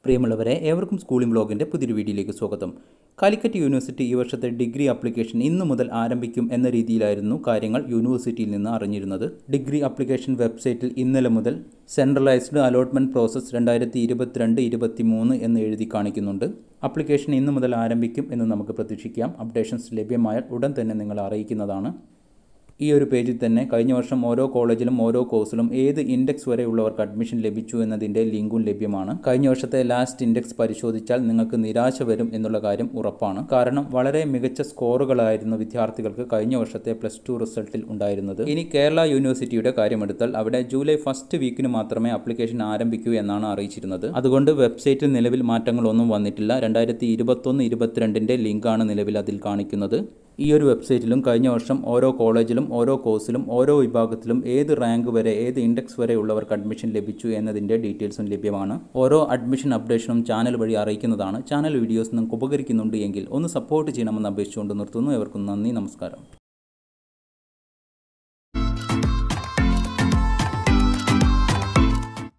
പ്രിയമുള്ളവരെ ഏവർക്കും സ്കൂളിംഗ് ബ്ലോഗിൻ്റെ പുതിയൊരു വീഡിയോയിലേക്ക് സ്വാഗതം കാലിക്കറ്റ് യൂണിവേഴ്സിറ്റി ഈ വർഷത്തെ ഡിഗ്രി ആപ്ലിക്കേഷൻ ഇന്നു മുതൽ ആരംഭിക്കും എന്ന രീതിയിലായിരുന്നു കാര്യങ്ങൾ യൂണിവേഴ്സിറ്റിയിൽ നിന്ന് അറിഞ്ഞിരുന്നത് ഡിഗ്രി ആപ്ലിക്കേഷൻ വെബ്സൈറ്റിൽ ഇന്നലെ മുതൽ സെൻട്രലൈസ്ഡ് അലോട്ട്മെൻറ്റ് പ്രോസസ്സ് രണ്ടായിരത്തി ഇരുപത്തിരണ്ട് ഇരുപത്തി മൂന്ന് എന്ന് എഴുതി കാണിക്കുന്നുണ്ട് ആപ്ലിക്കേഷൻ ഇന്നു മുതൽ ആരംഭിക്കും എന്ന് നമുക്ക് പ്രതീക്ഷിക്കാം അപ്ഡേഷൻസ് ലഭ്യമായാൽ ഉടൻ തന്നെ നിങ്ങൾ അറിയിക്കുന്നതാണ് ഈ ഒരു പേജിൽ തന്നെ കഴിഞ്ഞ വർഷം ഓരോ കോളേജിലും ഓരോ കോഴ്സിലും ഏത് ഇൻഡെക്സ് വരെ ഉള്ളവർക്ക് അഡ്മിഷൻ ലഭിച്ചു എന്നതിൻ്റെ ലിങ്കും ലഭ്യമാണ് കഴിഞ്ഞ വർഷത്തെ ലാസ്റ്റ് ഇൻഡെക്സ് പരിശോധിച്ചാൽ നിങ്ങൾക്ക് നിരാശ വരും എന്നുള്ള കാര്യം ഉറപ്പാണ് കാരണം വളരെ മികച്ച സ്കോറുകളായിരുന്നു വിദ്യാർത്ഥികൾക്ക് കഴിഞ്ഞ വർഷത്തെ പ്ലസ് ടു റിസൾട്ടിൽ ഉണ്ടായിരുന്നത് ഇനി കേരള യൂണിവേഴ്സിറ്റിയുടെ കാര്യമെടുത്താൽ അവിടെ ജൂലൈ ഫസ്റ്റ് വീക്കിന് മാത്രമേ ആപ്ലിക്കേഷൻ ആരംഭിക്കൂ എന്നാണ് അറിയിച്ചിരുന്നത് അതുകൊണ്ട് വെബ്സൈറ്റിൽ നിലവിൽ മാറ്റങ്ങളൊന്നും വന്നിട്ടില്ല രണ്ടായിരത്തി ഇരുപത്തൊന്ന് ഇരുപത്തിരണ്ടിൻ്റെ ലിങ്കാണ് നിലവിൽ അതിൽ കാണിക്കുന്നത് ഈ ഒരു വെബ്സൈറ്റിലും കഴിഞ്ഞ വർഷം ഓരോ കോളേജിലും ഓരോ കോഴ്സിലും ഓരോ വിഭാഗത്തിലും ഏത് റാങ്ക് വരെ ഏത് ഇൻഡെക്സ് വരെ ഉള്ളവർക്ക് അഡ്മിഷൻ ലഭിച്ചു എന്നതിൻ്റെ ഡീറ്റെയിൽസും ലഭ്യമാണ് ഓരോ അഡ്മിഷൻ അപ്ഡേഷനും ചാനൽ വഴി അറിയിക്കുന്നതാണ് ചാനൽ വീഡിയോസ് നിങ്ങൾക്ക് ഉപകരിക്കുന്നുണ്ട് എങ്കിൽ ഒന്ന് സപ്പോർട്ട് ചെയ്യണമെന്ന് അപേക്ഷിച്ചുകൊണ്ട് നിർത്തുന്നു എവർക്കും നന്ദി നമസ്കാരം